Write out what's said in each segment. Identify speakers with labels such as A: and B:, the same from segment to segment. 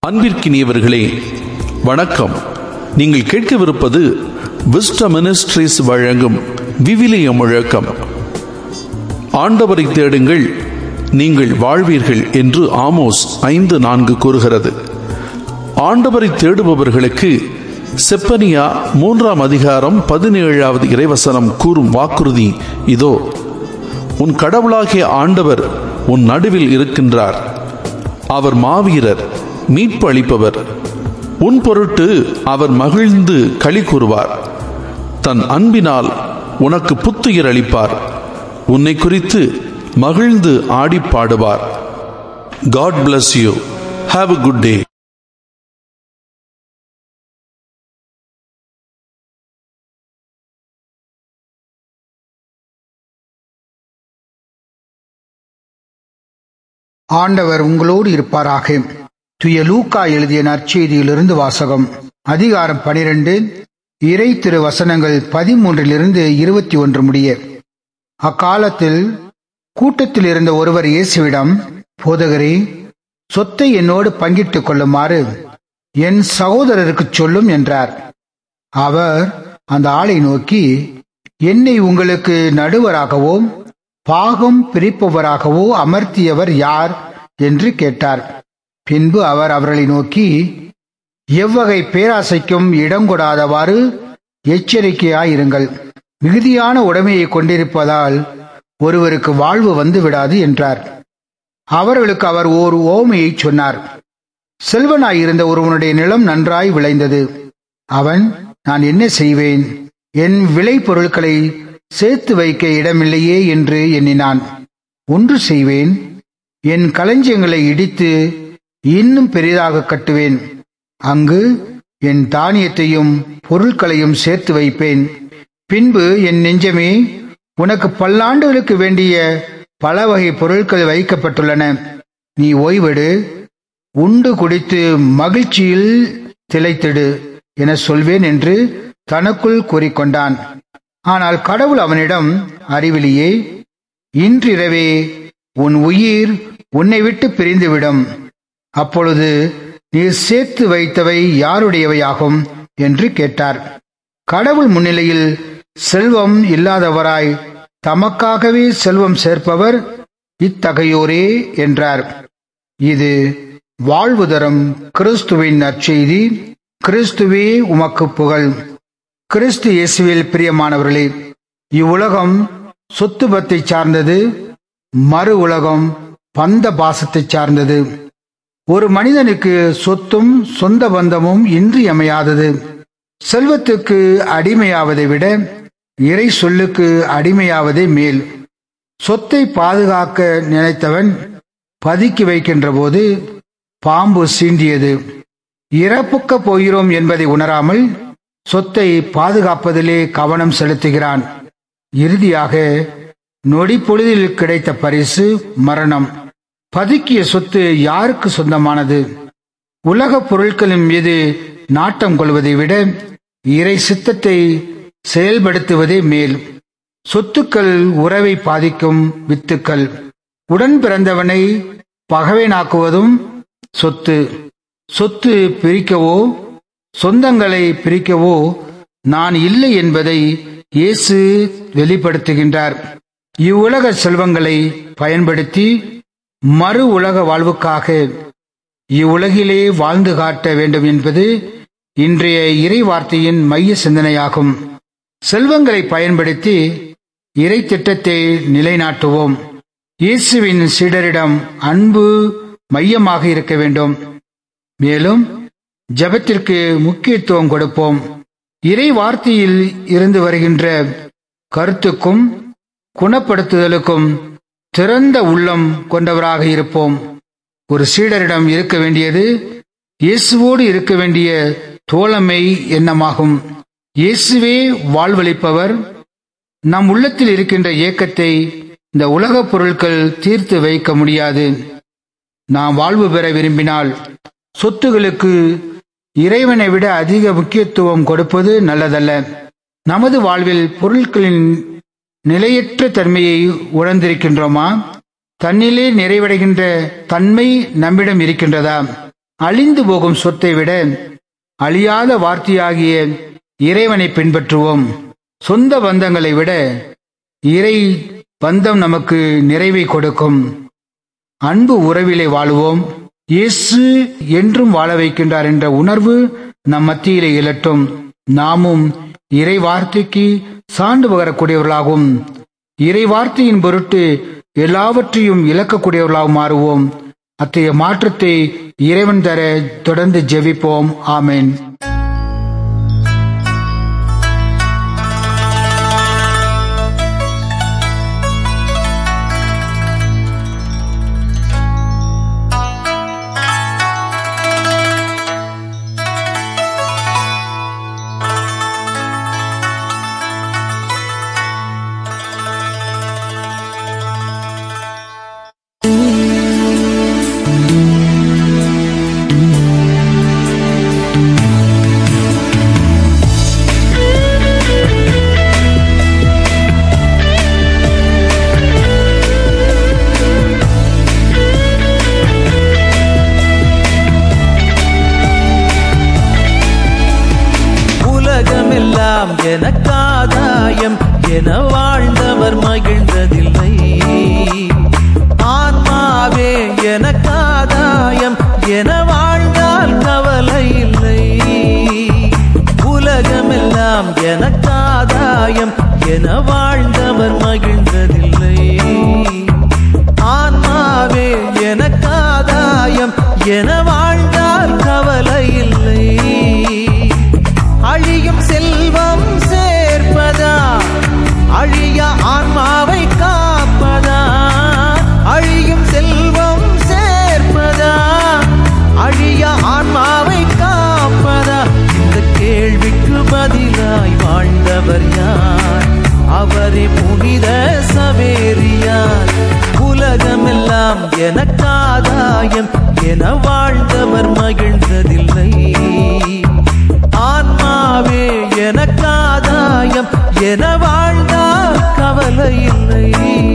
A: அன்பிற்கினியவர்களே வணக்கம் நீங்கள் கேட்கவிருப்பது விஸ்ட மினிஸ்ட்ரிஸ் வழங்கும் விவிலிய முழக்கம் ஆண்டவரை தேடுங்கள் நீங்கள் வாழ்வீர்கள் என்று ஆமோஸ் ஐந்து நான்கு கூறுகிறது ஆண்டவரை தேடுபவர்களுக்கு செப்பனியா மூன்றாம் அதிகாரம் பதினேழாவது இறைவசனம் கூறும் வாக்குறுதி இதோ உன் கடவுளாகிய ஆண்டவர் உன் நடுவில் இருக்கின்றார் அவர் மாவீரர் மீட்பு அளிப்பவர் உன் பொருட்டு அவர் மகிழ்ந்து களி கூறுவார் தன் அன்பினால் உனக்கு புத்துயிர் அளிப்பார் உன்னை குறித்து மகிழ்ந்து ஆடி பாடுவார் God bless you have a good day
B: ஆண்டவர் உங்களோடு இருப்பாராக துய லூக்கா எழுதிய நற்செய்தியிலிருந்து வாசகம் அதிகாரம் பனிரெண்டு இறை திரு வசனங்கள் பதிமூன்றிலிருந்து இருபத்தி ஒன்று முடிய அக்காலத்தில் கூட்டத்தில் இருந்த ஒருவர் இயேசுவிடம் போதகரே சொத்தை என்னோடு பங்கிட்டுக் கொள்ளுமாறு என் சகோதரருக்குச் சொல்லும் என்றார் அவர் அந்த ஆளை நோக்கி என்னை உங்களுக்கு நடுவராகவோ பாகம் பிரிப்பவராகவோ அமர்த்தியவர் யார் என்று கேட்டார் பின்பு அவர் அவர்களை நோக்கி எவ்வகை பேராசைக்கும் இடங்கொடாதவாறு எச்சரிக்கையாயிருங்கள் மிகுதியான உடைமையை கொண்டிருப்பதால் ஒருவருக்கு வாழ்வு வந்து விடாது என்றார் அவர்களுக்கு அவர் ஓர் ஓமையை சொன்னார் செல்வனாயிருந்த ஒருவனுடைய நிலம் நன்றாய் விளைந்தது அவன் நான் என்ன செய்வேன் என் விளை பொருட்களை சேர்த்து வைக்க இடமில்லையே என்று எண்ணினான் ஒன்று செய்வேன் என் களஞ்சியங்களை இடித்து இன்னும் பெரிதாக கட்டுவேன் அங்கு என் தானியத்தையும் பொருட்களையும் சேர்த்து வைப்பேன் பின்பு என் நெஞ்சமே உனக்கு பல்லாண்டுகளுக்கு வேண்டிய பல வகை பொருட்கள் வைக்கப்பட்டுள்ளன நீ ஓய்வெடு உண்டு குடித்து மகிழ்ச்சியில் திளைத்திடு என சொல்வேன் என்று தனக்குள் கூறிக்கொண்டான் ஆனால் கடவுள் அவனிடம் அறிவிலியே இன்றிரவே உன் உயிர் உன்னை விட்டு பிரிந்துவிடும் அப்பொழுது நீ சேர்த்து வைத்தவை யாருடையவையாகும் என்று கேட்டார் கடவுள் முன்னிலையில் செல்வம் இல்லாதவராய் தமக்காகவே செல்வம் சேர்ப்பவர் இத்தகையோரே என்றார் இது வாழ்வு தரும் கிறிஸ்துவின் நற்செய்தி கிறிஸ்துவே உமக்கு புகழ் கிறிஸ்து இயேசுவில் பிரியமானவர்களே இவ்வுலகம் சொத்துபத்தை சார்ந்தது மறு உலகம் பந்த பாசத்தை சார்ந்தது ஒரு மனிதனுக்கு சொத்தும் சொந்த பந்தமும் இன்றியமையாதது செல்வத்துக்கு அடிமையாவதை விட இறை சொல்லுக்கு அடிமையாவதே மேல் சொத்தை பாதுகாக்க நினைத்தவன் பதுக்கி வைக்கின்ற போது பாம்பு சீண்டியது இறப்புக்க போகிறோம் என்பதை உணராமல் சொத்தை பாதுகாப்பதிலே கவனம் செலுத்துகிறான் இறுதியாக நொடி பொழுதில் கிடைத்த பரிசு மரணம் பதுக்கிய சொத்து யாருக்கு சொந்தமானது உலகப் பொருட்களின் மீது நாட்டம் கொள்வதை விட இறை சித்தத்தை செயல்படுத்துவதே மேல் சொத்துக்கள் உறவை பாதிக்கும் வித்துக்கள் உடன் பிறந்தவனை பகவைனாக்குவதும் சொத்து சொத்து பிரிக்கவோ சொந்தங்களை பிரிக்கவோ நான் இல்லை என்பதை இயேசு வெளிப்படுத்துகின்றார் இவ்வுலக செல்வங்களை பயன்படுத்தி மறு உலக வாழ்வுக்காக இவ்வுலகிலே வாழ்ந்து காட்ட வேண்டும் என்பது இன்றைய இறை வார்த்தையின் மைய சிந்தனையாகும் செல்வங்களை பயன்படுத்தி இறை திட்டத்தை நிலைநாட்டுவோம் இயேசுவின் சீடரிடம் அன்பு மையமாக இருக்க வேண்டும் மேலும் ஜபத்திற்கு முக்கியத்துவம் கொடுப்போம் இறை வார்த்தையில் இருந்து வருகின்ற கருத்துக்கும் குணப்படுத்துதலுக்கும் திறந்த உள்ளம் கொண்டவராக இருப்போம் ஒரு சீடரிடம் இருக்க வேண்டியது இயேசுவோடு இருக்க வேண்டிய தோழமை எண்ணமாகும் இயேசுவே வாழ்வளிப்பவர் நம் உள்ளத்தில் இருக்கின்ற ஏக்கத்தை இந்த உலகப் பொருட்கள் தீர்த்து வைக்க முடியாது நாம் வாழ்வு பெற விரும்பினால் சொத்துகளுக்கு இறைவனை விட அதிக முக்கியத்துவம் கொடுப்பது நல்லதல்ல நமது வாழ்வில் பொருட்களின் நிலையற்ற தன்மையை உணர்ந்திருக்கின்றோமா தன்னிலே நிறைவடைகின்ற தன்மை நம்மிடம் இருக்கின்றதா அழிந்து போகும் சொத்தை விட அழியாத வார்த்தையாகிய இறைவனை பின்பற்றுவோம் சொந்த பந்தங்களை விட இறை பந்தம் நமக்கு நிறைவை கொடுக்கும் அன்பு உறவிலே வாழுவோம் இயேசு என்றும் வாழ வைக்கின்றார் என்ற உணர்வு நம் மத்தியிலே இழட்டும் நாமும் இறை வார்த்தைக்கு சான்று பகரக்கூடியவர்களாகவும் இறை வார்த்தையின் பொருட்டு எல்லாவற்றையும் இழக்கக்கூடியவர்களாக மாறுவோம் அத்தகைய மாற்றத்தை இறைவன் தர தொடர்ந்து ஜெபிப்போம் ஆமேன்
C: உலகமெல்லாம் எனக்காதாயம் என வாழ்ந்தவர் மகிழ்ந்ததில்லை ஆன்மாவே எனக்காதாயம் என வாழ்ந்தால் கவலை இல்லை உலகமெல்லாம் எனக்காதாயம் என வாழ்ந்தவர் மகிழ்ந்ததில்லை ஆன்மாவே எனக்காதாயம் என வாழ்ந்தால் கவலை இல்லை அழியும் செல்வம் சேர்ப்பதா அழிய ஆன்மாவை காப்பதா அழியும் செல்வம் சேர்ப்பதா அழிய ஆன்மாவை காப்பதா இந்த கேள்விக்கு பதிலாய் வாழ்ந்தவர் யார் அவரே புனித சவேரியார் உலகமெல்லாம் எனக்காதாயம் என வாழ்ந்தவர் மகிழ்ந்ததில்லை ஆன்மாவே எனக்காதாயம் என வாழ்ந்தால் கவலை இல்லை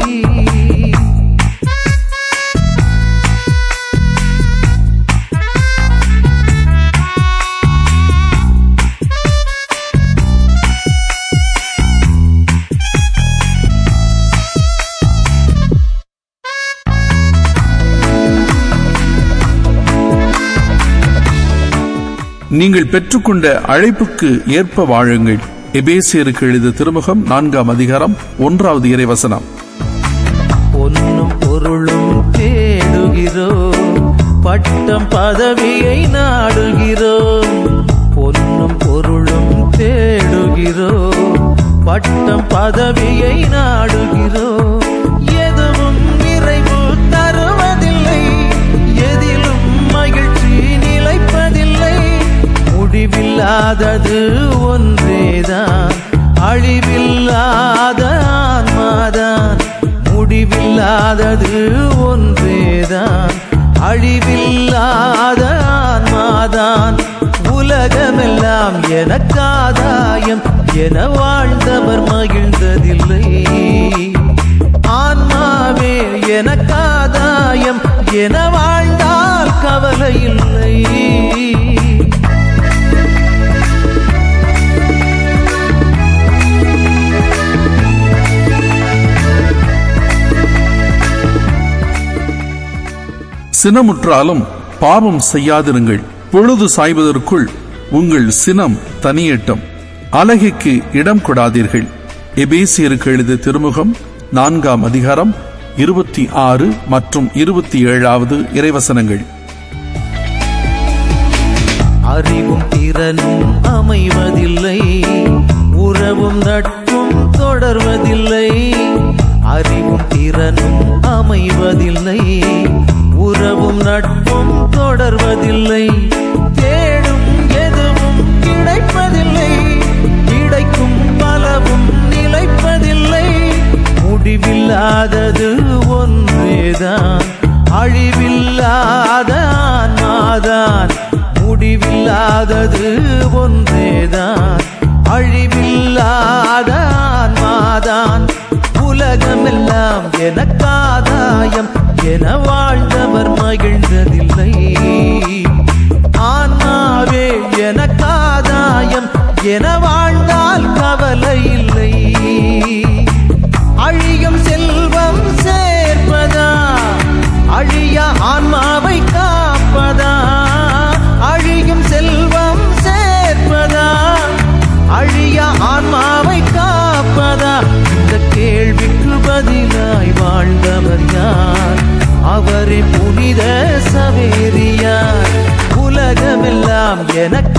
A: நீங்கள் பெற்றுக்கொண்ட அழைப்புக்கு ஏற்ப வாழுங்கள் எபேசியருக்கு எழுத திருமுகம் நான்காம் அதிகாரம் ஒன்றாவது இறைவசனம்
C: பொன்னும் பொருளும் தேடுகிறோம் பட்டம் பதவியை நாடுகிறோம் பொன்னும் பொருளும் தேடுகிறோம் பட்டம் பதவியை நாடுகிறோம் எதுவும் நிறைவு தருவதில்லை எதிலும் மகிழ்ச்சி நிலைப்பதில்லை முடிவில்லாதது ஒன்றேதான் அழிவில்லாத ஆன்மாதான் முடிவில்லாதது ஒன்றேதான் அழிவில்லாத ஆன்மாதான் உலகமெல்லாம் எனக்காதாயம் என வாழ்ந்தவர் மகிழ்ந்ததில்லை ஆன்மாவே எனக்காதாயம் என வாழ்ந்தால் கவலை இல்லை
A: சினமுற்றாலும் பாவம் செய்யாதிருங்கள் பொழுது சாய்வதற்குள் உங்கள் சினம் தனியட்டும் அழகிக்கு இடம் கொடாதீர்கள் எபேசியருக்கு எழுத திருமுகம் நான்காம் அதிகாரம் இருபத்தி ஆறு மற்றும் இருபத்தி ஏழாவது இறைவசனங்கள்
C: அறிவும் திறனும் அமைவதில்லை உறவும் நட்பும் தொடர்வதில்லை அறிவும் திறனும் அமைவதில்லை உறவும் நட்பும் தொடர்வதில்லை தேடும் எதுவும் கிடைப்பதில்லை கிடைக்கும் பலவும் நிலைப்பதில்லை முடிவில்லாதது ஒன்றேதான் அழிவில்லாத ஆன்மாதான் முடிவில்லாதது ஒன்றேதான் அழிவில்லாத ஆன்மாதான் உலகமெல்லாம் எனக்காதாயம் என வாழ்ந்தவர் மகிழ்ந்ததில்லை என வாழ்ந்தால் கவலை இல்லை அழியும் செல்வம் சேர்ப்பதா அழிய ஆன்மாவை காப்பதா அழியும் செல்வம் சேர்ப்பதா அழிய ஆன்மாவை காப்பதா இந்த கேள்விக்கு பதிலாய் வாழ்ந்தவர் யார் அவரே புனித சவேரியார் உலகமெல்லாம் எனக்கு